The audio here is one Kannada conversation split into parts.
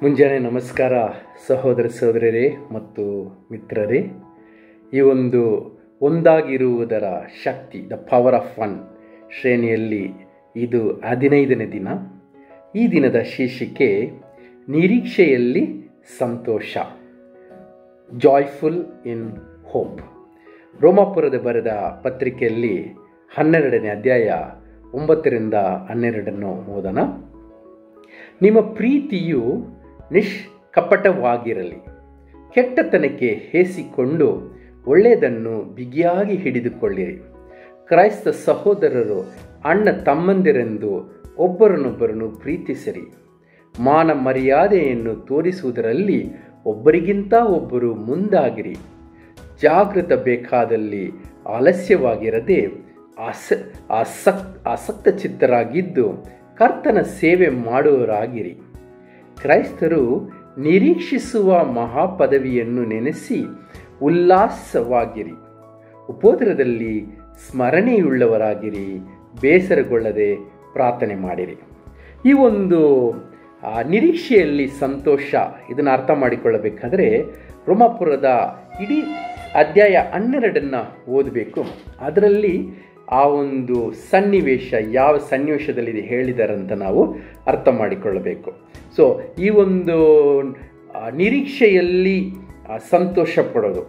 ಮುಂಜಾನೆ ನಮಸ್ಕಾರ ಸಹೋದರ ಸಹೋದರರೇ ಮತ್ತು ಮಿತ್ರರೇ ಈ ಒಂದು ಒಂದಾಗಿರುವುದರ ಶಕ್ತಿ ದ ಪವರ್ ಆಫ್ ಒನ್ ಶ್ರೇಣಿಯಲ್ಲಿ ಇದು ಹದಿನೈದನೇ ದಿನ ಈ ದಿನದ ಶೀರ್ಷಿಕೆ ನಿರೀಕ್ಷೆಯಲ್ಲಿ ಸಂತೋಷ ಜಾಯ್ಫುಲ್ ಇನ್ ಹೋಪ್ ರೋಮಾಪುರದ ಬರೆದ ಪತ್ರಿಕೆಯಲ್ಲಿ ಹನ್ನೆರಡನೇ ಅಧ್ಯಾಯ ಒಂಬತ್ತರಿಂದ ಹನ್ನೆರಡನ್ನು ಓದೋಣ ನಿಮ್ಮ ಪ್ರೀತಿಯು ನಿಷ್ಕಪಟವಾಗಿರಲಿ ಕೆಟ್ಟತನಕ್ಕೆ ಹೇಸಿಕೊಂಡು ಒಳ್ಳೆಯದನ್ನು ಬಿಗಿಯಾಗಿ ಹಿಡಿದುಕೊಳ್ಳಿರಿ ಕ್ರೈಸ್ತ ಸಹೋದರರು ಅಣ್ಣ ತಮ್ಮಂದಿರೆಂದು ಒಬ್ಬರನ್ನೊಬ್ಬರನ್ನು ಪ್ರೀತಿಸಿರಿ ಮಾನ ಮರ್ಯಾದೆಯನ್ನು ತೋರಿಸುವುದರಲ್ಲಿ ಒಬ್ಬರಿಗಿಂತ ಒಬ್ಬರು ಮುಂದಾಗಿರಿ ಜಾಗೃತ ಬೇಕಾದಲ್ಲಿ ಆಲಸ್ಯವಾಗಿರದೆ ಆಸ ಆಸಕ್ ಆಸಕ್ತ ಚಿತ್ತರಾಗಿದ್ದು ಕರ್ತನ ಸೇವೆ ಮಾಡುವವರಾಗಿರಿ ಕ್ರೈಸ್ತರು ನಿರೀಕ್ಷಿಸುವ ಮಹಾಪದವಿಯನ್ನು ನೆನೆಸಿ ಉಲ್ಲಾಸವಾಗಿರಿ ಉಪೋದರದಲ್ಲಿ ಸ್ಮರಣೆಯುಳ್ಳವರಾಗಿರಿ ಬೇಸರಗೊಳ್ಳದೆ ಪ್ರಾರ್ಥನೆ ಮಾಡಿರಿ ಈ ಒಂದು ಆ, ನಿರೀಕ್ಷೆಯಲ್ಲಿ ಸಂತೋಷ ಇದನ್ನು ಅರ್ಥ ಮಾಡಿಕೊಳ್ಳಬೇಕಾದ್ರೆ ರೋಮಾಪುರದ ಇಡೀ ಅಧ್ಯಾಯ ಹನ್ನೆರಡನ್ನು ಓದಬೇಕು ಅದರಲ್ಲಿ ಆ ಒಂದು ಸನ್ನಿವೇಶ ಯಾವ ಸನ್ನಿವೇಶದಲ್ಲಿ ಹೇಳಿದಾರಂತ ನಾವು ಅರ್ಥ ಮಾಡಿಕೊಳ್ಳಬೇಕು ಸೊ ಈ ಒಂದು ಆ, ನಿರೀಕ್ಷೆಯಲ್ಲಿ ಆ, ಸಂತೋಷ ಪಡೋದು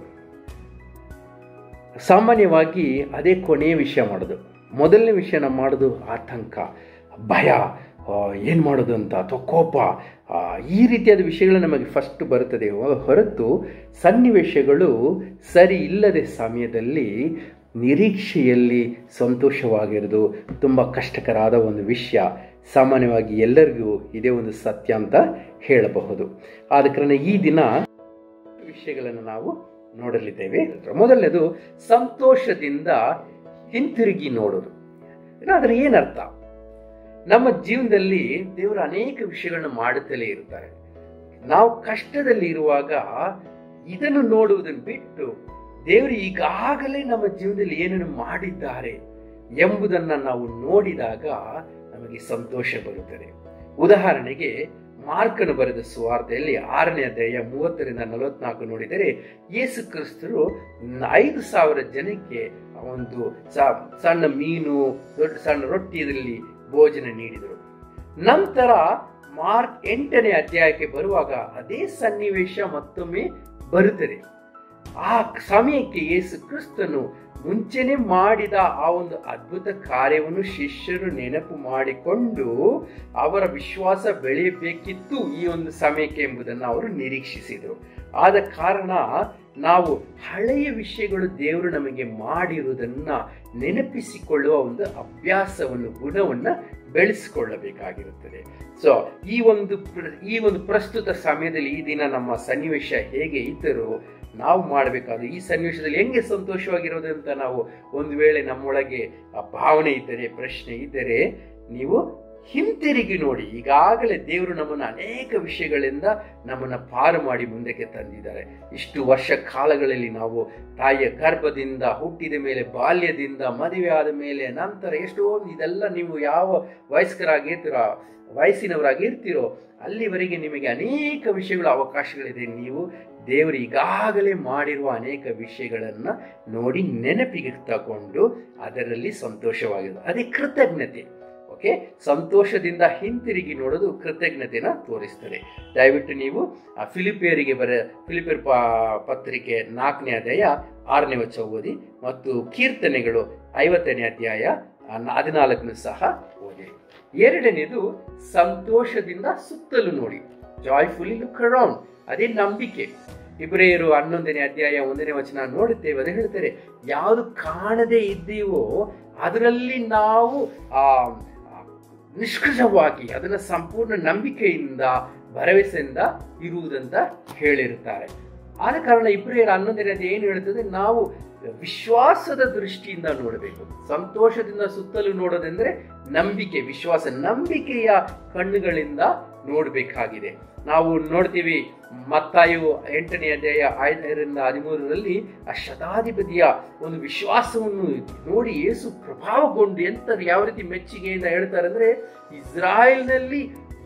ಸಾಮಾನ್ಯವಾಗಿ ಅದೇ ಕೊನೆಯ ವಿಷಯ ಮಾಡೋದು ಮೊದಲನೇ ವಿಷಯನ ಮಾಡೋದು ಆತಂಕ ಭಯ ಏನು ಮಾಡೋದು ಅಂತ ಅಥವಾ ಕೋಪ ಆ, ಈ ರೀತಿಯಾದ ವಿಷಯಗಳು ನಮಗೆ ಫಸ್ಟ್ ಬರುತ್ತದೆ ಹೊ- ಹೊರತು ಸನ್ನಿವೇಶಗಳು ಸರಿ ಇಲ್ಲದ ಸಮಯದಲ್ಲಿ ನಿರೀಕ್ಷೆಯಲ್ಲಿ ಸಂತೋಷವಾಗಿರೋದು ತುಂಬ ಕಷ್ಟಕರಾದ ಒಂದು ವಿಷಯ ಸಾಮಾನ್ಯವಾಗಿ ಎಲ್ಲರಿಗೂ ಇದೇ ಒಂದು ಸತ್ಯ ಅಂತ ಹೇಳಬಹುದು ಆದ ಕಾರಣ ಈ ದಿನ ವಿಷಯಗಳನ್ನು ನಾವು ನೋಡಲಿದ್ದೇವೆ ಮೊದಲನೇದು ಸಂತೋಷದಿಂದ ಹಿಂತಿರುಗಿ ನೋಡೋದು ಏನಾದ್ರೆ ಏನರ್ಥ ನಮ್ಮ ಜೀವನದಲ್ಲಿ ದೇವರು ಅನೇಕ ವಿಷಯಗಳನ್ನ ಮಾಡುತ್ತಲೇ ಇರ್ತಾರೆ ನಾವು ಕಷ್ಟದಲ್ಲಿ ಇರುವಾಗ ಇದನ್ನು ನೋಡುವುದನ್ನು ಬಿಟ್ಟು ದೇವರು ಈಗಾಗಲೇ ನಮ್ಮ ಜೀವನದಲ್ಲಿ ಏನನ್ನು ಮಾಡಿದ್ದಾರೆ ಎಂಬುದನ್ನು ನಾವು ನೋಡಿದಾಗ ನಮಗೆ ಸಂತೋಷ ಬರುತ್ತದೆ ಉದಾಹರಣೆಗೆ ಮಾರ್ಕನು ಬರೆದ ಸುವಾರ್ತೆಯಲ್ಲಿ ಆರನೇ ಅಧ್ಯಾಯ ಮೂವತ್ತರಿಂದ ನಲವತ್ನಾಲ್ಕು ನೋಡಿದರೆ ಯೇಸು ಕ್ರಿಸ್ತರು ಐದು ಸಾವಿರ ಜನಕ್ಕೆ ಒಂದು ಸ- ಸಣ್ಣ ಮೀನು ದೊಡ್ಡ ಸಣ್ಣ ರೊಟ್ಟಿ ಇದರಲ್ಲಿ ಭೋಜನ ನೀಡಿದರು ನಂತರ ಮಾರ್ಕ್ ಎಂಟನೇ ಅಧ್ಯಾಯಕ್ಕೆ ಬರುವಾಗ ಅದೇ ಸನ್ನಿವೇಶ ಮತ್ತೊಮ್ಮೆ ಬರುತ್ತದೆ ಆ ಸಮಯಕ್ಕೆ ಯೇಸು ಕ್ರಿಸ್ತನು ಮುಂಚೆನೆ ಮಾಡಿದ ಆ ಒಂದು ಅದ್ಭುತ ಕಾರ್ಯವನ್ನು ಶಿಷ್ಯರು ನೆನಪು ಮಾಡಿಕೊಂಡು ಅವರ ವಿಶ್ವಾಸ ಬೆಳೆಯಬೇಕಿತ್ತು ಈ ಒಂದು ಸಮಯಕ್ಕೆ ಎಂಬುದನ್ನು ಅವರು ನಿರೀಕ್ಷಿಸಿದರು ಆದ ಕಾರಣ ನಾವು ಹಳೆಯ ವಿಷಯಗಳು ದೇವರು ನಮಗೆ ಮಾಡಿರುವುದನ್ನ ನೆನಪಿಸಿಕೊಳ್ಳುವ ಒಂದು ಅಭ್ಯಾಸವನ್ನು ಗುಣವನ್ನ ಬೆಳೆಸಿಕೊಳ್ಳಬೇಕಾಗಿರುತ್ತದೆ ಸೊ ಈ ಒಂದು ಪ್ರ- ಈ ಒಂದು ಪ್ರಸ್ತುತ ಸಮಯದಲ್ಲಿ ಈ ದಿನ ನಮ್ಮ ಸನ್ನಿವೇಶ ಹೇಗೆ ಇದ್ದರೂ ನಾವು ಮಾಡಬೇಕಾದ ಈ ಸನ್ನಿವೇಶದಲ್ಲಿ ಹೆಂಗೆ ಸಂತೋಷವಾಗಿರೋದು ಅಂತ ನಾವು ಒಂದು ವೇಳೆ ನಮ್ಮೊಳಗೆ ಆ ಭಾವನೆ ಇದ್ದರೆ ಪ್ರಶ್ನೆ ಇದ್ದರೆ ನೀವು ಹಿಂತಿರುಗಿ ನೋಡಿ ಈಗಾಗಲೇ ದೇವರು ನಮ್ಮನ್ನು ಅನೇಕ ವಿಷಯಗಳಿಂದ ನಮ್ಮನ್ನು ಪಾರು ಮಾಡಿ ಮುಂದಕ್ಕೆ ತಂದಿದ್ದಾರೆ ಇಷ್ಟು ವರ್ಷ ಕಾಲಗಳಲ್ಲಿ ನಾವು ತಾಯಿಯ ಗರ್ಭದಿಂದ ಹುಟ್ಟಿದ ಮೇಲೆ ಬಾಲ್ಯದಿಂದ ಮದುವೆ ಆದ ಮೇಲೆ ನಂತರ ಎಷ್ಟೊಂದು ಇದೆಲ್ಲ ನೀವು ಯಾವ ವಯಸ್ಕರಾಗಿರ್ತೀರೋ ವಯಸ್ಸಿನವರಾಗಿರ್ತೀರೋ ಅಲ್ಲಿವರೆಗೆ ನಿಮಗೆ ಅನೇಕ ವಿಷಯಗಳ ಅವಕಾಶಗಳಿದೆ ನೀವು ದೇವರು ಈಗಾಗಲೇ ಮಾಡಿರುವ ಅನೇಕ ವಿಷಯಗಳನ್ನು ನೋಡಿ ನೆನಪಿಗೆ ತಗೊಂಡು ಅದರಲ್ಲಿ ಸಂತೋಷವಾಗಿದೆ ಅದೇ ಕೃತಜ್ಞತೆ ಓಕೆ ಸಂತೋಷದಿಂದ ಹಿಂತಿರುಗಿ ನೋಡೋದು ಕೃತಜ್ಞತೆನ ತೋರಿಸ್ತದೆ ದಯವಿಟ್ಟು ನೀವು ಆ ಫಿಲಿಪಿಯರಿಗೆ ಬರ ಫಿಲಿಪಿಯರ್ ಪ ಪತ್ರಿಕೆ ನಾಲ್ಕನೇ ಅಧ್ಯಾಯ ಆರನೇ ವಚ ಓದಿ ಮತ್ತು ಕೀರ್ತನೆಗಳು ಐವತ್ತನೇ ಅಧ್ಯಾಯ ಆ ಹದಿನಾಲ್ಕನ್ನು ಸಹ ಓದಿ ಎರಡನೇದು ಸಂತೋಷದಿಂದ ಸುತ್ತಲೂ ನೋಡಿ ಜಾಯ್ಫುಲಿ ಲುಕ್ ಅರೌಂಡ್ ಅದೇ ನಂಬಿಕೆ ಇಬ್ರಿಯರು ಹನ್ನೊಂದನೇ ಅಧ್ಯಾಯ ಒಂದನೇ ವಚನ ನೋಡುತ್ತೇವೆ ಅದು ಹೇಳ್ತಾರೆ ಯಾವುದು ಕಾಣದೇ ಇದ್ದೀವೋ ಅದರಲ್ಲಿ ನಾವು ಆ ಆ, ನಿಷ್ಕೃಷವಾಗಿ ಅದನ್ನ ಸಂಪೂರ್ಣ ನಂಬಿಕೆಯಿಂದ ಭರವಸೆಯಿಂದ ಇರುವುದಂತ ಹೇಳಿರುತ್ತಾರೆ ಆದ ಕಾರಣ ಇಬ್ರಿಯರ ಹನ್ನೊಂದನೇ ಅಧ್ಯಾಯ ಏನು ಹೇಳ್ತದೆ ನಾವು ವಿಶ್ವಾಸದ ದೃಷ್ಟಿಯಿಂದ ನೋಡಬೇಕು ಸಂತೋಷದಿಂದ ಸುತ್ತಲೂ ನೋಡೋದೆಂದ್ರೆ ನಂಬಿಕೆ ವಿಶ್ವಾಸ ನಂಬಿಕೆಯ ಕಣ್ಣುಗಳಿಂದ ನೋಡಬೇಕಾಗಿದೆ ನಾವು ನೋಡ್ತೀವಿ ಮತ್ತಾಯು ಎಂಟನೇ ಅಧ್ಯಾಯ ಐದರಿಂದ ಹದಿಮೂರರಲ್ಲಿ ಆ ಶತಾಧಿಪತಿಯ ಒಂದು ವಿಶ್ವಾಸವನ್ನು ನೋಡಿ ಯೇಸು ಪ್ರಭಾವಗೊಂಡು ಎಂತ ಯಾವ ರೀತಿ ಮೆಚ್ಚುಗೆಯಿಂದ ಹೇಳ್ತಾರೆ ಅಂದ್ರೆ ಇಸ್ರಾಯೇಲ್ನಲ್ಲಿ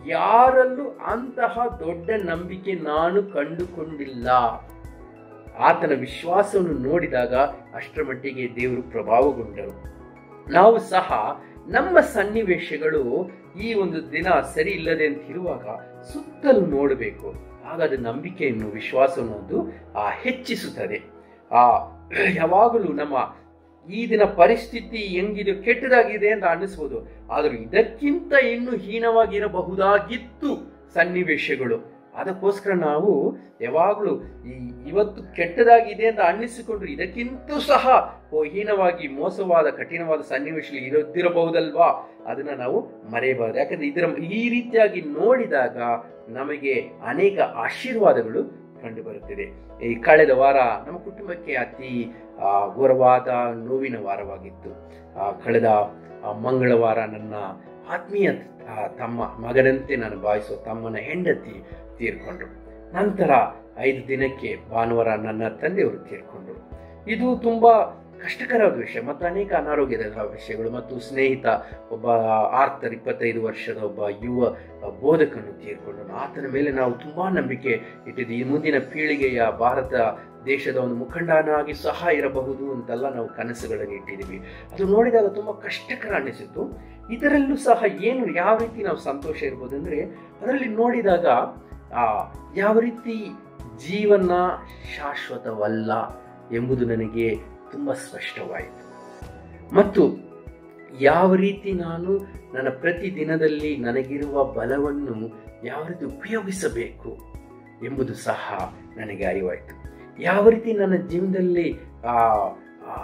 ಯಾರಲ್ಲೂ ಅಂತಹ ದೊಡ್ಡ ನಂಬಿಕೆ ನಾನು ಕಂಡುಕೊಂಡಿಲ್ಲ ಆತನ ವಿಶ್ವಾಸವನ್ನು ನೋಡಿದಾಗ ಅಷ್ಟರ ಮಟ್ಟಿಗೆ ದೇವರು ಪ್ರಭಾವಗೊಂಡರು ನಾವು ಸಹ ನಮ್ಮ ಸನ್ನಿವೇಶಗಳು ಈ ಒಂದು ದಿನ ಸರಿ ಇಲ್ಲದೆ ಅಂತ ಇರುವಾಗ ಸುತ್ತಲೂ ನೋಡಬೇಕು ಆಗ ಅದು ನಂಬಿಕೆಯನ್ನು ವಿಶ್ವಾಸವನ್ನು ಅದು ಆ ಹೆಚ್ಚಿಸುತ್ತದೆ ಆ ಯಾವಾಗಲೂ ನಮ್ಮ ಈ ದಿನ ಪರಿಸ್ಥಿತಿ ಹೆಂಗಿದೆ ಕೆಟ್ಟದಾಗಿದೆ ಅಂತ ಅನ್ನಿಸ್ಬೋದು ಆದರೂ ಇದಕ್ಕಿಂತ ಇನ್ನೂ ಹೀನವಾಗಿರಬಹುದಾಗಿತ್ತು ಸನ್ನಿವೇಶಗಳು ಅದಕ್ಕೋಸ್ಕರ ನಾವು ಯಾವಾಗಲೂ ಈ ಇವತ್ತು ಕೆಟ್ಟದಾಗಿದೆ ಅಂತ ಅನ್ನಿಸಿಕೊಂಡ್ರು ಇದಕ್ಕಿಂತೂ ಸಹ ಓ ಹೀನವಾಗಿ ಮೋಸವಾದ ಕಠಿಣವಾದ ಸನ್ನಿವೇಶ ಇರುತ್ತಿರಬಹುದಲ್ವಾ ಅದನ್ನ ನಾವು ಮರೆಯಬಾರದು ಯಾಕಂದ್ರೆ ಇದರ ಈ ರೀತಿಯಾಗಿ ನೋಡಿದಾಗ ನಮಗೆ ಅನೇಕ ಆಶೀರ್ವಾದಗಳು ಕಂಡು ಬರುತ್ತದೆ ಈ ಕಳೆದ ವಾರ ನಮ್ಮ ಕುಟುಂಬಕ್ಕೆ ಅತಿ ಆ, ಘೋರವಾದ ನೋವಿನ ವಾರವಾಗಿತ್ತು ಆ, ಕಳೆದ ಆ, ಮಂಗಳವಾರ ನನ್ನ ಆತ್ಮೀಯ ಆ, ತಮ್ಮ ಮಗನಂತೆ ನಾನು ಭಾವಿಸುವ ತಮ್ಮನ ಹೆಂಡತಿ ತೀರ್ಕೊಂಡ್ರು ನಂತರ ಐದು ದಿನಕ್ಕೆ ಭಾನುವಾರ ನನ್ನ ತಂದೆಯವರು ತೀರ್ಕೊಂಡ್ರು ಇದು ತುಂಬಾ ಕಷ್ಟಕರವಾದ ವಿಷಯ ಮತ್ತು ಅನೇಕ ಅನಾರೋಗ್ಯದ ವಿಷಯಗಳು ಮತ್ತು ಸ್ನೇಹಿತ ಒಬ್ಬ ಆರ್ತರ್ ಇಪ್ಪತ್ತೈದು ವರ್ಷದ ಒಬ್ಬ ಯುವ ಬೋಧಕನು ತೀರ್ಕೊಂಡನು ಆತನ ಮೇಲೆ ನಾವು ತುಂಬಾ ನಂಬಿಕೆ ಇಟ್ಟಿದ್ವಿ ಈ ಮುಂದಿನ ಪೀಳಿಗೆಯ ಭಾರತ ದೇಶದ ಒಂದು ಮುಖಂಡನಾಗಿ ಸಹ ಇರಬಹುದು ಅಂತೆಲ್ಲ ನಾವು ಕನಸುಗಳನ್ನು ಇಟ್ಟಿದ್ದೀವಿ ಅದು ನೋಡಿದಾಗ ತುಂಬಾ ಕಷ್ಟಕರ ಅನ್ನಿಸಿತು ಇದರಲ್ಲೂ ಸಹ ಏನು ಯಾವ ರೀತಿ ನಾವು ಸಂತೋಷ ಇರ್ಬೋದು ಅಂದ್ರೆ ಅದರಲ್ಲಿ ನೋಡಿದಾಗ ಆ ಯಾವ ರೀತಿ ಜೀವನ ಶಾಶ್ವತವಲ್ಲ ಎಂಬುದು ನನಗೆ ತುಂಬ ಸ್ಪಷ್ಟವಾಯಿತು ಮತ್ತು ಯಾವ ರೀತಿ ನಾನು ನನ್ನ ಪ್ರತಿ ದಿನದಲ್ಲಿ ನನಗಿರುವ ಬಲವನ್ನು ಯಾವ ರೀತಿ ಉಪಯೋಗಿಸಬೇಕು ಎಂಬುದು ಸಹ ನನಗೆ ಅರಿವಾಯಿತು ಯಾವ ರೀತಿ ನನ್ನ ಜೀವನದಲ್ಲಿ ಆ ಆ,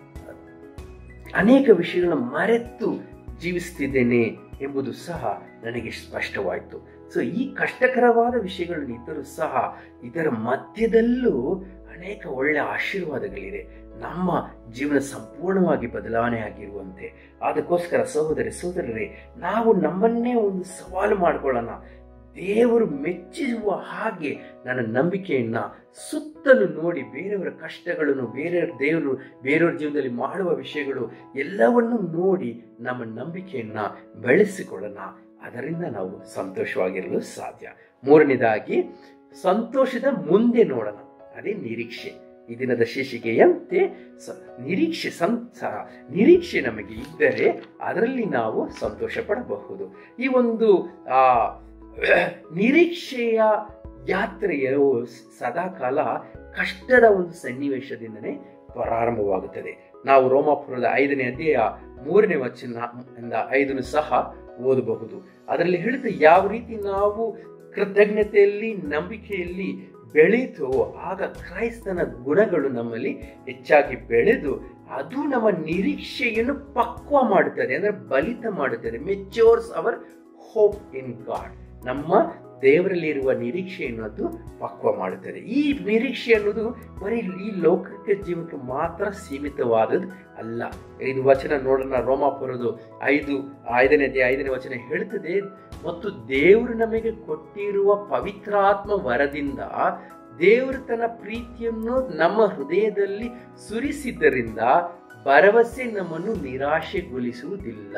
ಅನೇಕ ವಿಷಯಗಳನ್ನ ಮರೆತು ಜೀವಿಸ್ತಿದ್ದೇನೆ ಎಂಬುದು ಸಹ ನನಗೆ ಸ್ಪಷ್ಟವಾಯಿತು ಸೊ ಈ ಕಷ್ಟಕರವಾದ ವಿಷಯಗಳನ್ನು ಇದ್ದರೂ ಸಹ ಇದರ ಮಧ್ಯದಲ್ಲೂ ಅನೇಕ ಒಳ್ಳೆ ಆಶೀರ್ವಾದಗಳಿದೆ ನಮ್ಮ ಜೀವನ ಸಂಪೂರ್ಣವಾಗಿ ಬದಲಾವಣೆ ಆಗಿರುವಂತೆ ಅದಕ್ಕೋಸ್ಕರ ಸಹೋದರಿ ಸಹೋದರರೇ ನಾವು ನಮ್ಮನ್ನೇ ಒಂದು ಸವಾಲು ಮಾಡಿಕೊಳ್ಳೋಣ ದೇವರು ಮೆಚ್ಚಿಸುವ ಹಾಗೆ ನನ್ನ ನಂಬಿಕೆಯನ್ನ ಸುತ್ತಲೂ ನೋಡಿ ಬೇರೆಯವರ ಕಷ್ಟಗಳನ್ನು ಬೇರೆಯವ್ರ ದೇವರು ಬೇರೆಯವ್ರ ಜೀವನದಲ್ಲಿ ಮಾಡುವ ವಿಷಯಗಳು ಎಲ್ಲವನ್ನೂ ನೋಡಿ ನಮ್ಮ ನಂಬಿಕೆಯನ್ನ ಬೆಳೆಸಿಕೊಳ್ಳೋಣ ಅದರಿಂದ ನಾವು ಸಂತೋಷವಾಗಿರಲು ಸಾಧ್ಯ ಮೂರನೇದಾಗಿ ಸಂತೋಷದ ಮುಂದೆ ನೋಡೋಣ ಅದೇ ನಿರೀಕ್ಷೆ ಈ ದಿನದ ಶೀರ್ಷಿಕೆಯಂತೆ ಸ- ನಿರೀಕ್ಷೆ ಸಂ ಸ- ನಿರೀಕ್ಷೆ ನಮಗೆ ಇದ್ದರೆ ಅದರಲ್ಲಿ ನಾವು ಸಂತೋಷ ಪಡಬಹುದು ಈ ಒಂದು ಆ ನಿರೀಕ್ಷೆಯ ಯಾತ್ರೆಯು ಸದಾಕಾಲ ಕಷ್ಟದ ಒಂದು ಸನ್ನಿವೇಶದಿಂದನೇ ಪ್ರಾರಂಭವಾಗುತ್ತದೆ ನಾವು ರೋಮಾಪುರದ ಐದನೇ ಅಧ್ಯಾಯ ಮೂರನೇ ವಚನ ಇಂದ ಐದನ್ನು ಸಹ ಓದಬಹುದು ಅದರಲ್ಲಿ ಹೇಳುತ್ತೆ ಯಾವ ರೀತಿ ನಾವು ಕೃತಜ್ಞತೆಯಲ್ಲಿ ನಂಬಿಕೆಯಲ್ಲಿ ಬೆಳೀತು ಆಗ ಕ್ರೈಸ್ತನ ಗುಣಗಳು ನಮ್ಮಲ್ಲಿ ಹೆಚ್ಚಾಗಿ ಬೆಳೆದು ಅದು ನಮ್ಮ ನಿರೀಕ್ಷೆಯನ್ನು ಪಕ್ವ ಮಾಡುತ್ತದೆ ಅಂದ್ರೆ ಬಲಿತ ಮಾಡುತ್ತದೆ matures our hope in God ನಮ್ಮ ದೇವರಲ್ಲಿರುವ ನಿರೀಕ್ಷೆಯನ್ನು ಅದು ಪಕ್ವ ಮಾಡುತ್ತದೆ ಈ ನಿರೀಕ್ಷೆ ಅನ್ನೋದು ಬರೀ ಈ ಲೌಕಿಕ ಜೀವನಕ್ಕೆ ಮಾತ್ರ ಸೀಮಿತವಾದದ್ದು ಅಲ್ಲ ಇದು ವಚನ ನೋಡೋಣ ರೋಮಾಪುರದು ಐದು ಐದನೇ ಅಧ್ಯಾಯ ಐದನೇ ವಚನ ಹೇಳುತ್ತದೆ ಮತ್ತು ದೇವರು ನಮಗೆ ಕೊಟ್ಟಿರುವ ಪವಿತ್ರಾತ್ಮ ವರದಿಂದ ದೇವರು ತನ್ನ ಪ್ರೀತಿಯನ್ನು ನಮ್ಮ ಹೃದಯದಲ್ಲಿ ಸುರಿಸಿದ್ದರಿಂದ ಭರವಸೆ ನಮ್ಮನ್ನು ನಿರಾಶೆಗೊಳಿಸುವುದಿಲ್ಲ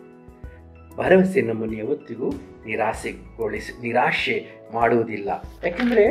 ಭರವಸೆ ನಮ್ಮನ್ನು ಯಾವತ್ತಿಗೂ ನಿರಾಸೆಗೊಳಿಸ ನಿರಾಶೆ ಮಾಡುವುದಿಲ್ಲ ಯಾಕಂದ್ರೆ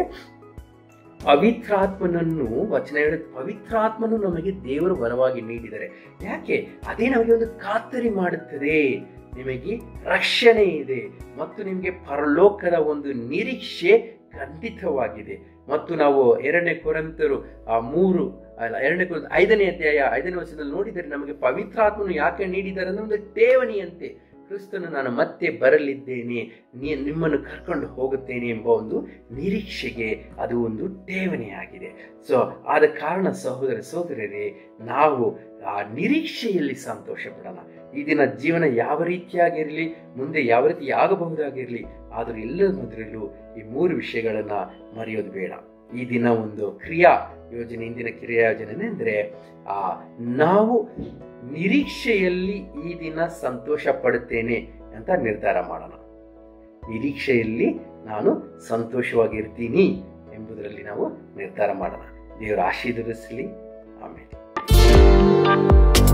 ಪವಿತ್ರಾತ್ಮನನ್ನು ವಚನ ಹೇಳುತ್ತೆ ಪವಿತ್ರಾತ್ಮನು ನಮಗೆ ದೇವರು ವರವಾಗಿ ನೀಡಿದರೆ ಯಾಕೆ ಅದೇ ನಮಗೆ ಒಂದು ಖಾತರಿ ಮಾಡುತ್ತದೆ ನಿಮಗೆ ರಕ್ಷಣೆ ಇದೆ ಮತ್ತು ನಿಮಗೆ ಪರಲೋಕದ ಒಂದು ನಿರೀಕ್ಷೆ ಖಂಡಿತವಾಗಿದೆ ಮತ್ತು ನಾವು ಎರಡನೇ ಕೊರಂತರು ಆ ಮೂರು ಅಲ್ಲ ಎರಡನೇ ಕೊರಂತ ಐದನೇ ಅಧ್ಯಾಯ ಐದನೇ ವರ್ಷದಲ್ಲಿ ನೋಡಿದರೆ ನಮಗೆ ಪವಿತ್ರಾತ್ಮನು ಯಾಕೆ ನೀಡಿದ್ದಾರೆ ಅಂದ್ರೆ ಒಂದು ಠೇವಣಿಯಂತೆ ಕ್ರಿಸ್ತನು ನಾನು ಮತ್ತೆ ಬರಲಿದ್ದೇನೆ ನೀ ನಿಮ್ಮನ್ನು ಕರ್ಕೊಂಡು ಹೋಗುತ್ತೇನೆ ಎಂಬ ಒಂದು ನಿರೀಕ್ಷೆಗೆ ಅದು ಒಂದು ಠೇವಣಿಯಾಗಿದೆ ಸೊ ಆದ ಕಾರಣ ಸಹೋದರ ಸಹೋದರರೇ ನಾವು ಆ ನಿರೀಕ್ಷೆಯಲ್ಲಿ ಸಂತೋಷ ಪಡೋಣ ಈ ದಿನ ಜೀವನ ಯಾವ ರೀತಿಯಾಗಿರಲಿ ಮುಂದೆ ಯಾವ ರೀತಿ ಆಗಬಹುದಾಗಿರಲಿ ಆದರೂ ಎಲ್ಲದರಲ್ಲೂ ಈ ಮೂರು ವಿಷಯಗಳನ್ನ ಮರೆಯೋದು ಬೇಡ ಈ ದಿನ ಒಂದು ಕ್ರಿಯಾ ಯೋಜನೆ ಇಂದಿನ ಕ್ರಿಯಾ ಯೋಜನೆ ಅಂದರೆ ಆ ನಾವು ನಿರೀಕ್ಷೆಯಲ್ಲಿ ಈ ದಿನ ಸಂತೋಷ ಪಡುತ್ತೇನೆ ಅಂತ ನಿರ್ಧಾರ ಮಾಡೋಣ ನಿರೀಕ್ಷೆಯಲ್ಲಿ ನಾನು ಸಂತೋಷವಾಗಿರ್ತೀನಿ ಎಂಬುದರಲ್ಲಿ ನಾವು ನಿರ್ಧಾರ ಮಾಡೋಣ ದೇವರ ಆಶೀರ್ವದಿಸಲಿ ಆಮೇಲೆ